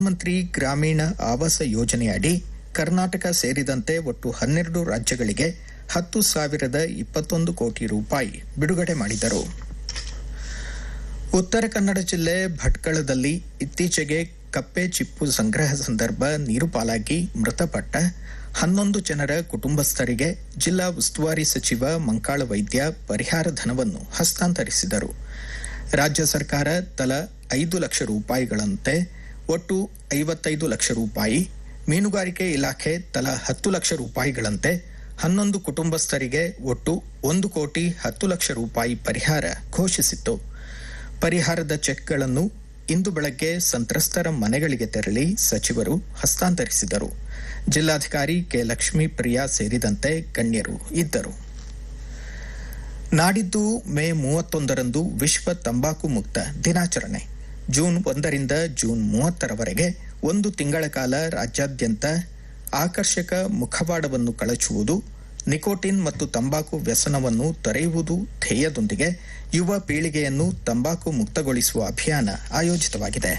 ಪ್ರಧಾನಮಂತ್ರಿ ಗ್ರಾಮೀಣ ಆವಾಸ ಯೋಜನೆಯಡಿ ಕರ್ನಾಟಕ ಸೇರಿದಂತೆ ಒಟ್ಟು ಹನ್ನೆರಡು ರಾಜ್ಯಗಳಿಗೆ ಹತ್ತು ಸಾವಿರದ ಇಪ್ಪತ್ತೊಂದು ಕೋಟಿ ರೂಪಾಯಿ ಬಿಡುಗಡೆ ಮಾಡಿದರು ಉತ್ತರ ಕನ್ನಡ ಜಿಲ್ಲೆ ಭಟ್ಕಳದಲ್ಲಿ ಇತ್ತೀಚೆಗೆ ಕಪ್ಪೆ ಚಿಪ್ಪು ಸಂಗ್ರಹ ಸಂದರ್ಭ ನೀರು ಪಾಲಾಗಿ ಮೃತಪಟ್ಟ ಹನ್ನೊಂದು ಜನರ ಕುಟುಂಬಸ್ಥರಿಗೆ ಜಿಲ್ಲಾ ಉಸ್ತುವಾರಿ ಸಚಿವ ಮಂಕಾಳ ವೈದ್ಯ ಪರಿಹಾರ ಧನವನ್ನು ಹಸ್ತಾಂತರಿಸಿದರು ರಾಜ್ಯ ಸರ್ಕಾರ ತಲಾ ಐದು ಲಕ್ಷ ರೂಪಾಯಿಗಳಂತೆ ಒಟ್ಟು ಐವತ್ತೈದು ಲಕ್ಷ ರೂಪಾಯಿ ಮೀನುಗಾರಿಕೆ ಇಲಾಖೆ ತಲಾ ಹತ್ತು ಲಕ್ಷ ರೂಪಾಯಿಗಳಂತೆ ಹನ್ನೊಂದು ಕುಟುಂಬಸ್ಥರಿಗೆ ಒಟ್ಟು ಒಂದು ಕೋಟಿ ಹತ್ತು ಲಕ್ಷ ರೂಪಾಯಿ ಪರಿಹಾರ ಘೋಷಿಸಿತ್ತು ಪರಿಹಾರದ ಚೆಕ್ಗಳನ್ನು ಇಂದು ಬೆಳಗ್ಗೆ ಸಂತ್ರಸ್ತರ ಮನೆಗಳಿಗೆ ತೆರಳಿ ಸಚಿವರು ಹಸ್ತಾಂತರಿಸಿದರು ಜಿಲ್ಲಾಧಿಕಾರಿ ಕೆ ಲಕ್ಷ್ಮೀ ಪ್ರಿಯಾ ಸೇರಿದಂತೆ ಗಣ್ಯರು ಇದ್ದರು ನಾಡಿದ್ದು ಮೇ ಮೂವತ್ತೊಂದರಂದು ವಿಶ್ವ ತಂಬಾಕು ಮುಕ್ತ ದಿನಾಚರಣೆ ಜೂನ್ ಒಂದರಿಂದ ಜೂನ್ ಮೂವತ್ತರವರೆಗೆ ಒಂದು ತಿಂಗಳ ಕಾಲ ರಾಜ್ಯಾದ್ಯಂತ ಆಕರ್ಷಕ ಮುಖವಾಡವನ್ನು ಕಳಚುವುದು ನಿಕೋಟಿನ್ ಮತ್ತು ತಂಬಾಕು ವ್ಯಸನವನ್ನು ತೊರೆಯುವುದು ಧ್ಯೇಯದೊಂದಿಗೆ ಯುವ ಪೀಳಿಗೆಯನ್ನು ತಂಬಾಕು ಮುಕ್ತಗೊಳಿಸುವ ಅಭಿಯಾನ ಆಯೋಜಿತವಾಗಿದೆ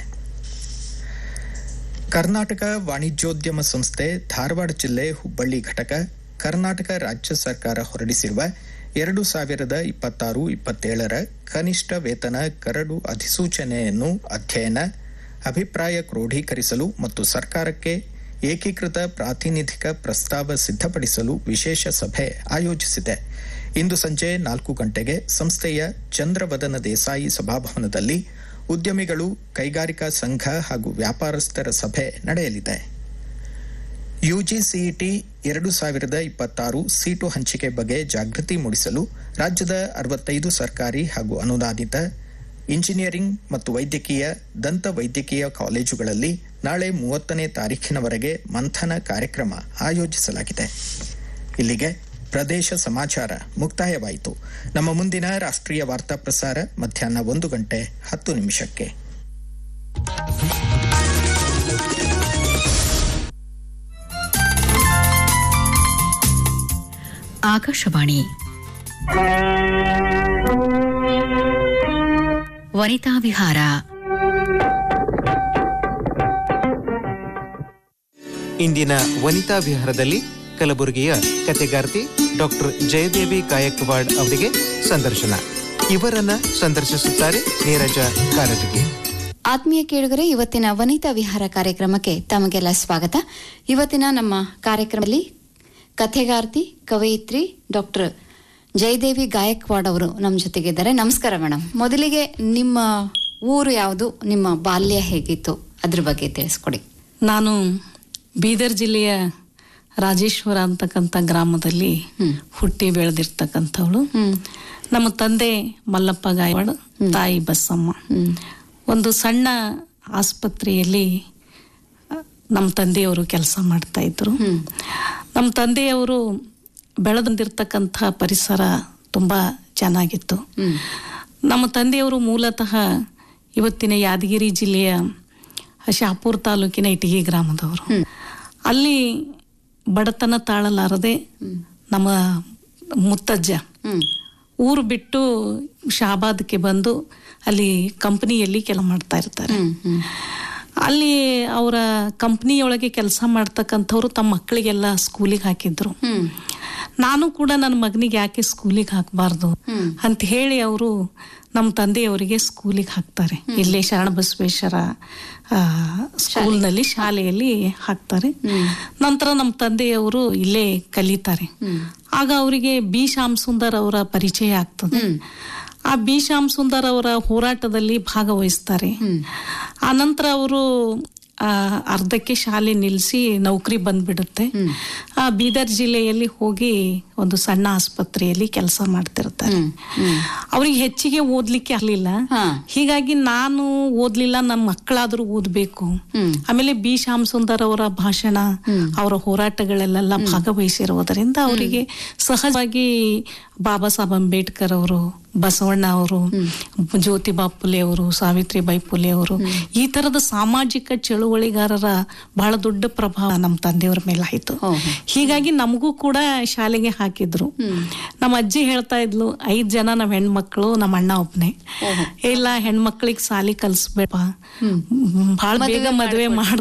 ಕರ್ನಾಟಕ ವಾಣಿಜ್ಯೋದ್ಯಮ ಸಂಸ್ಥೆ ಧಾರವಾಡ ಜಿಲ್ಲೆ ಹುಬ್ಬಳ್ಳಿ ಘಟಕ ಕರ್ನಾಟಕ ರಾಜ್ಯ ಸರ್ಕಾರ ಹೊರಡಿಸಿರುವ ಎರಡು ಸಾವಿರದ ಇಪ್ಪತ್ತಾರು ಇಪ್ಪತ್ತೇಳರ ಕನಿಷ್ಠ ವೇತನ ಕರಡು ಅಧಿಸೂಚನೆಯನ್ನು ಅಧ್ಯಯನ ಅಭಿಪ್ರಾಯ ಕ್ರೋಢೀಕರಿಸಲು ಮತ್ತು ಸರ್ಕಾರಕ್ಕೆ ಏಕೀಕೃತ ಪ್ರಾತಿನಿಧಿಕ ಪ್ರಸ್ತಾವ ಸಿದ್ಧಪಡಿಸಲು ವಿಶೇಷ ಸಭೆ ಆಯೋಜಿಸಿದೆ ಇಂದು ಸಂಜೆ ನಾಲ್ಕು ಗಂಟೆಗೆ ಸಂಸ್ಥೆಯ ಚಂದ್ರವದನ ದೇಸಾಯಿ ಸಭಾಭವನದಲ್ಲಿ ಉದ್ಯಮಿಗಳು ಕೈಗಾರಿಕಾ ಸಂಘ ಹಾಗೂ ವ್ಯಾಪಾರಸ್ಥರ ಸಭೆ ನಡೆಯಲಿದೆ ಯುಜಿಸಿಇಟಿ ಎರಡು ಸಾವಿರದ ಇಪ್ಪತ್ತಾರು ಸೀಟು ಹಂಚಿಕೆ ಬಗ್ಗೆ ಜಾಗೃತಿ ಮೂಡಿಸಲು ರಾಜ್ಯದ ಅರವತ್ತೈದು ಸರ್ಕಾರಿ ಹಾಗೂ ಅನುದಾನಿತ ಇಂಜಿನಿಯರಿಂಗ್ ಮತ್ತು ವೈದ್ಯಕೀಯ ದಂತ ವೈದ್ಯಕೀಯ ಕಾಲೇಜುಗಳಲ್ಲಿ ನಾಳೆ ಮೂವತ್ತನೇ ತಾರೀಖಿನವರೆಗೆ ಮಂಥನ ಕಾರ್ಯಕ್ರಮ ಆಯೋಜಿಸಲಾಗಿದೆ ಇಲ್ಲಿಗೆ ಪ್ರದೇಶ ಸಮಾಚಾರ ಮುಕ್ತಾಯವಾಯಿತು ನಮ್ಮ ಮುಂದಿನ ರಾಷ್ಟ್ರೀಯ ವಾರ್ತಾ ಪ್ರಸಾರ ಮಧ್ಯಾಹ್ನ ಒಂದು ಗಂಟೆ ಹತ್ತು ನಿಮಿಷಕ್ಕೆ ಆಕಾಶವಾಣಿ ವನಿತಾ ವಿಹಾರ ಇಂದಿನ ವನಿತಾ ವಿಹಾರದಲ್ಲಿ ಕಲಬುರಗಿಯ ಕತೆಗಾರ್ತಿ ಡಾಕ್ಟರ್ ಜಯದೇವಿ ಗಾಯಕ್ವಾಡ್ ಅವರಿಗೆ ಸಂದರ್ಶನ ಇವರನ್ನ ಸಂದರ್ಶಿಸುತ್ತಾರೆ ನೀರಜ ಕಾರಟಗಿ ಆತ್ಮೀಯ ಕೇಳುಗರೆ ಇವತ್ತಿನ ವನಿತಾ ವಿಹಾರ ಕಾರ್ಯಕ್ರಮಕ್ಕೆ ತಮಗೆಲ್ಲ ಸ್ವಾಗತ ಇವತ್ತಿನ ನಮ್ಮ ಕಾರ್ಯಕ್ರಮದಲ್ಲಿ ಕಥೆಗಾರ್ತಿ ಕವಯಿತ್ರಿ ಡಾಕ್ಟರ್ ಜಯದೇವಿ ಗಾಯಕ್ವಾಡ್ ಅವರು ನಮ್ಮ ಜೊತೆಗಿದ್ದಾರೆ ನಮಸ್ಕಾರ ಮೇಡಮ್ ಮೊದಲಿಗೆ ನಿಮ್ಮ ಊರು ಯಾವುದು ನಿಮ್ಮ ಬಾಲ್ಯ ಹೇಗಿತ್ತು ಅದ್ರ ಬಗ್ಗೆ ತಿಳಿಸ್ಕೊಡಿ ನಾನು ಬೀದರ್ ಜಿಲ್ಲೆಯ ರಾಜೇಶ್ವರ ಅಂತಕ್ಕಂಥ ಗ್ರಾಮದಲ್ಲಿ ಹುಟ್ಟಿ ಬೆಳೆದಿರ್ತಕ್ಕಂಥವಳು ನಮ್ಮ ತಂದೆ ಮಲ್ಲಪ್ಪ ಗಾಯವಾಡ್ ತಾಯಿ ಬಸಮ್ಮ ಒಂದು ಸಣ್ಣ ಆಸ್ಪತ್ರೆಯಲ್ಲಿ ಆ, ನಮ್ಮ ತಂದೆಯವರು ಕೆಲಸ ಮಾಡ್ತಾ ಇದ್ರು ನಮ್ಮ ತಂದೆಯವರು ಬೆಳೆದಂದಿರ್ತಕ್ಕಂಥ ಪರಿಸರ ತುಂಬಾ ಚೆನ್ನಾಗಿತ್ತು ನಮ್ಮ ತಂದೆಯವರು ಮೂಲತಃ ಇವತ್ತಿನ ಯಾದಗಿರಿ ಜಿಲ್ಲೆಯ ಶಾಪುರ್ ತಾಲೂಕಿನ ಇಟಗಿ ಗ್ರಾಮದವರು ಅಲ್ಲಿ ಬಡತನ ತಾಳಲಾರದೆ ನಮ್ಮ ಮುತ್ತಜ್ಜ ಊರು ಬಿಟ್ಟು ಶಾಬಾದ್ಗೆ ಬಂದು ಅಲ್ಲಿ ಕಂಪನಿಯಲ್ಲಿ ಕೆಲಸ ಮಾಡ್ತಾ ಇರ್ತಾರೆ ಅಲ್ಲಿ ಅವರ ಕಂಪ್ನಿಯೊಳಗೆ ಕೆಲಸ ಮಾಡ್ತಕ್ಕಂಥವ್ರು ತಮ್ಮ ಮಕ್ಕಳಿಗೆಲ್ಲ ಸ್ಕೂಲಿಗೆ ಹಾಕಿದ್ರು ನಾನು ಕೂಡ ನನ್ನ ಮಗನಿಗೆ ಯಾಕೆ ಸ್ಕೂಲಿಗೆ ಹಾಕಬಾರ್ದು ಅಂತ ಹೇಳಿ ಅವರು ನಮ್ಮ ತಂದೆಯವರಿಗೆ ಸ್ಕೂಲಿಗೆ ಹಾಕ್ತಾರೆ ಇಲ್ಲೇ ಶರಣ ಬಸವೇಶ್ವರ ಆ, ಸ್ಕೂಲ್ನಲ್ಲಿ ಶಾಲೆಯಲ್ಲಿ ಹಾಕ್ತಾರೆ ನಂತರ ನಮ್ಮ ತಂದೆಯವರು ಇಲ್ಲೇ ಕಲಿತಾರೆ ಆಗ ಅವರಿಗೆ ಬಿ ಶ್ಯಾಮ್ ಸುಂದರ್ ಅವರ ಪರಿಚಯ ಆಗ್ತದೆ ಆ ಬಿ ಶ್ಯಾಮ್ ಸುಂದರ್ ಅವರ ಹೋರಾಟದಲ್ಲಿ ಭಾಗವಹಿಸ್ತಾರೆ ಆ ನಂತರ ಅವರು ಆ, ಅರ್ಧಕ್ಕೆ ಶಾಲೆ ನಿಲ್ಲಿಸಿ ನೌಕರಿ ಬಂದ್ಬಿಡುತ್ತೆ ಆ ಬೀದರ್ ಜಿಲ್ಲೆಯಲ್ಲಿ ಹೋಗಿ ಒಂದು ಸಣ್ಣ ಆಸ್ಪತ್ರೆಯಲ್ಲಿ ಕೆಲಸ ಮಾಡ್ತಿರ್ತಾರೆ ಅವ್ರಿಗೆ ಹೆಚ್ಚಿಗೆ ಓದ್ಲಿಕ್ಕೆ ಆಗ್ಲಿಲ್ಲ ಹೀಗಾಗಿ ನಾನು ಓದ್ಲಿಲ್ಲ ನಮ್ಮ ಮಕ್ಕಳಾದ್ರೂ ಓದ್ಬೇಕು ಆಮೇಲೆ ಬಿ ಶ್ಯಾಮ್ ಸುಂದರ್ ಅವರ ಭಾಷಣ ಅವರ ಹೋರಾಟಗಳಲ್ಲೆಲ್ಲ ಭಾಗವಹಿಸಿರುವುದರಿಂದ ಅವರಿಗೆ ಸಹಜವಾಗಿ ಬಾಬಾ ಸಾಹೇಬ್ ಅಂಬೇಡ್ಕರ್ ಅವರು ಬಸವಣ್ಣ ಅವರು ಜ್ಯೋತಿಬಾ ಫುಲೆ ಅವರು ಸಾವಿತ್ರಿಬಾಯಿ ಫುಲೆ ಅವರು ಈ ತರದ ಸಾಮಾಜಿಕ ಚಳುವಳಿಗಾರರ ಬಹಳ ದೊಡ್ಡ ಪ್ರಭಾವ ನಮ್ಮ ತಂದೆಯವ್ರ ಮೇಲೆ ಆಯ್ತು ಹೀಗಾಗಿ ನಮಗೂ ಕೂಡ ಶಾಲೆಗೆ ಹಾಕಿದ್ರು ನಮ್ಮ ಅಜ್ಜಿ ಹೇಳ್ತಾ ಇದ್ಲು ಐದ್ ಜನ ನಾವ್ ಹೆಣ್ಮಕ್ಳು ನಮ್ಮ ಅಣ್ಣ ಒಬ್ನೇ ಇಲ್ಲ ಹೆಣ್ಮಕ್ಳಿಗೆ ಸಾಲಿ ಕಲ್ಸ್ಬೇಡ ಬಹಳ ಬೇಗ ಮದ್ವೆ ಮಾಡ್